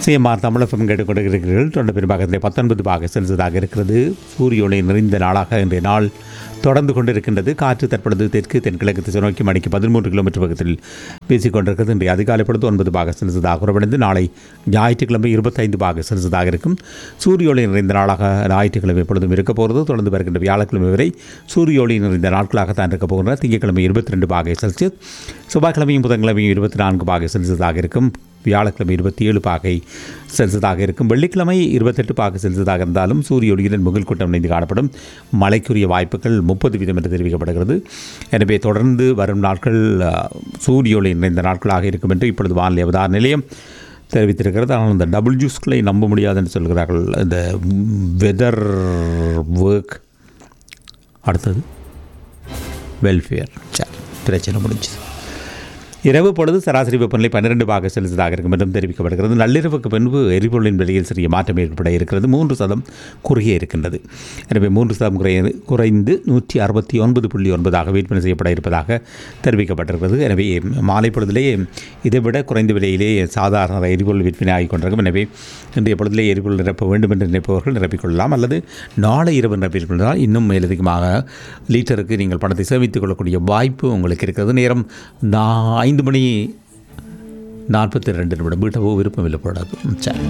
CMR தமிழகம் கேட்டுக்கொண்டிருக்கிறீர்கள் தொண்டு பெரும்பாகத்திலே பத்தொன்பது பாக செல்சியஸாக இருக்கிறது சூரிய ஒளி நிறைந்த நாளாக இன்றைய நாள் தொடர்ந்து கொண்டிருக்கின்றது காற்று தற்பொழுது தெற்கு தென்கிழக்கு திசை நோக்கி மணிக்கு பதிமூன்று கிலோமீட்டர் வேகத்தில் வீசிக்கொண்டிருக்கிறது இன்றைய அதிகாலை பொழுது ஒன்பது பாக செல்சியஸாக குறைவடைந்து நாளை ஞாயிற்றுக்கிழமை இருபத்தைந்து பாக செல்சியஸாக இருக்கும் சூரிய ஒளி நிறைந்த நாளாக ஞாயிற்றுக்கிழமை எப்பொழுதும் இருக்க போகிறது தொடர்ந்து வருகின்ற வியாழக்கிழமை வரை சூரிய ஒளி நிறைந்த நாட்களாகத்தான் இருக்க போகின்றன திங்கட்கிழமை இருபத்தி ரெண்டு பாகை செல்சியஸ் செவ்வாய்க்கிழமையும் புதன்கிழமையும் இருபத்தி நான்கு பாகை செல்சியஸாக இருக்கும் வியாழக்கிழமை இருபத்தி ஏழு பாகை செல்சியஸாக இருக்கும் வெள்ளிக்கிழமை இருபத்தெட்டு பாகை செல்சியஸாக இருந்தாலும் சூரிய ஒளியுடன் முகில் கூட்டம் இணைந்து காணப்படும் மழைக்குரிய வாய்ப்புகள் முப்பது வீதம் என்று தெரிவிக்கப்படுகிறது எனவே தொடர்ந்து வரும் நாட்கள் அஹ், சூரிய ஒளி நிறைந்த நாட்களாக இருக்கும் என்று இப்பொழுது வானிலை அவதார நிலையம் தெரிவித்திருக்கிறது ஆனால் இந்த டபுள் ஜூஸ்களை நம்ப முடியாது என்று சொல்கிறார்கள் இந்த வெதர் ஒர்க் அடுத்தது வெல்ஃபேர் சரி பிரச்சனை முடிஞ்சது இரவு பொழுது சராசரி வெப்பநிலை பன்னிரண்டு பாக செலுத்ததாக இருக்கும் என்றும் தெரிவிக்கப்படுகிறது நள்ளிரவுக்கு பின்பு எரிபொருளின் விலையில் சிறிய மாற்றம் ஏற்பட இருக்கிறது மூன்று சதம் குறுகிய இருக்கின்றது எனவே மூன்று சதம் குறைய குறைந்து நூற்றி அறுபத்தி ஒன்பது புள்ளி ஒன்பதாக விற்பனை செய்யப்பட இருப்பதாக தெரிவிக்கப்பட்டிருக்கிறது எனவே மாலை பொழுதிலே இதைவிட குறைந்த விலையிலே சாதாரண எரிபொருள் விற்பனை ஆகிக் கொண்டிருக்கும் எனவே இன்றைய பொழுதிலே எரிபொருள் நிரப்ப வேண்டும் என்று நினைப்பவர்கள் நிரப்பிக்கொள்ளலாம் அல்லது நாளை இரவு நிரப்பிக்கொண்டால் இன்னும் மேலதிகமாக லீட்டருக்கு நீங்கள் பணத்தை சேமித்துக் கொள்ளக்கூடிய வாய்ப்பு உங்களுக்கு இருக்கிறது நேரம் நான் ஐந்து மணி நாற்பத்தி ரெண்டு நிமிடம் வீட்டவோ விருப்பம் இல்லை போடாது ம், சரி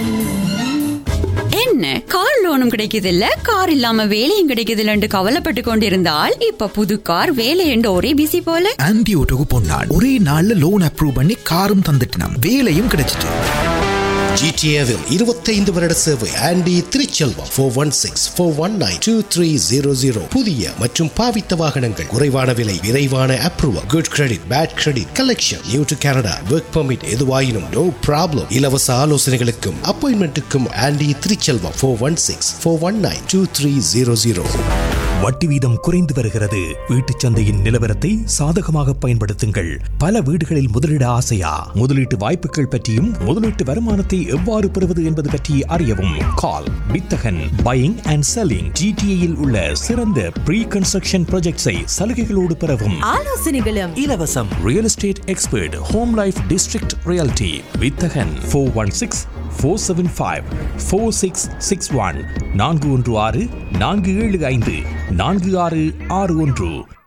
என்ன கார் லோனும் கிடைக்குதில்ல கார் இல்லாம வேலையும் கிடைக்குதில்லன்னு கவலைப்பட்டு கொண்டிருந்தால் இப்ப புது கார் வேலை என்று ஒரே பிசி போல ஆன்டி ஓட்டோக்கு பொன்னான் ஒரே நாள்ல லோன் அப்ரூவ் பண்ணி காரும் தந்துட்டான் வேலையும் கிடைச்சிட்டு ஜிடிஏவில் இருபத்தைந்து வருட சேவை Andy Thiruchelvam four one six four one nine two three zero zero புதிய மற்றும் பாவித்த வாகனங்கள் குறைவான விலை விரைவான approval good credit bad credit collection new to Canada work permit எதுவாயினும் நோ ப்ராப்ளம் இலவச ஆலோசனைகளுக்கும் அப்பாயின்மெண்ட்டுக்கும் Andy Thiruchelvam four one six four one nine two three zero zero வட்டி வீதம் குறைந்து வருகிறது வீட்டுச் சந்தையின் நிலவரத்தை சாதகமாக பயன்படுத்துங்கள் பல வீடுகளில் முதலீட ஆசையா முதலீட்டு வாய்ப்புகள் பற்றியும் முதலீட்டு வருமானத்தை எவ்வாறு பெறுவது என்பது பற்றி அறியவும் கால் வித்தகன் பையிங் அண்ட் செல்லிங் ஜிடிஏயில் உள்ள சிறந்த ப்ரீ கன்ஸ்ட்ரக்ஷன் ப்ராஜெக்ட்ஸை சலுகைகளோடு பெறவும் ஆலோசனைகளும் இலவசம் real estate expert home life district reality Vithagan four one six four seven five four six six one நான்கு ஒன்று ஆறு நான்கு ஏழு ஐந்து நான்கு ஆறு ஆறு ஒன்று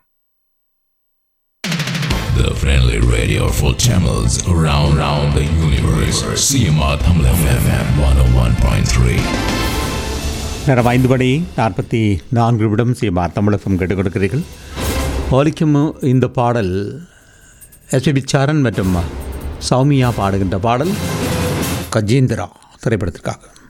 The friendly radio for channels around, around the universe. CMR Tamil FM 101.3. நேரம் ஐந்து மணி நாற்பத்தி நான்கு நிமிடம் சீமார் தமிழகம் கேட்டுக் கொடுக்கிறீர்கள் ஒலிக்கும் இந்த பாடல் எஸ்பிபி சரண் மற்றும் சௌமியா பாடுகின்ற பாடல் கஜேந்திரா திரைப்படத்திற்காக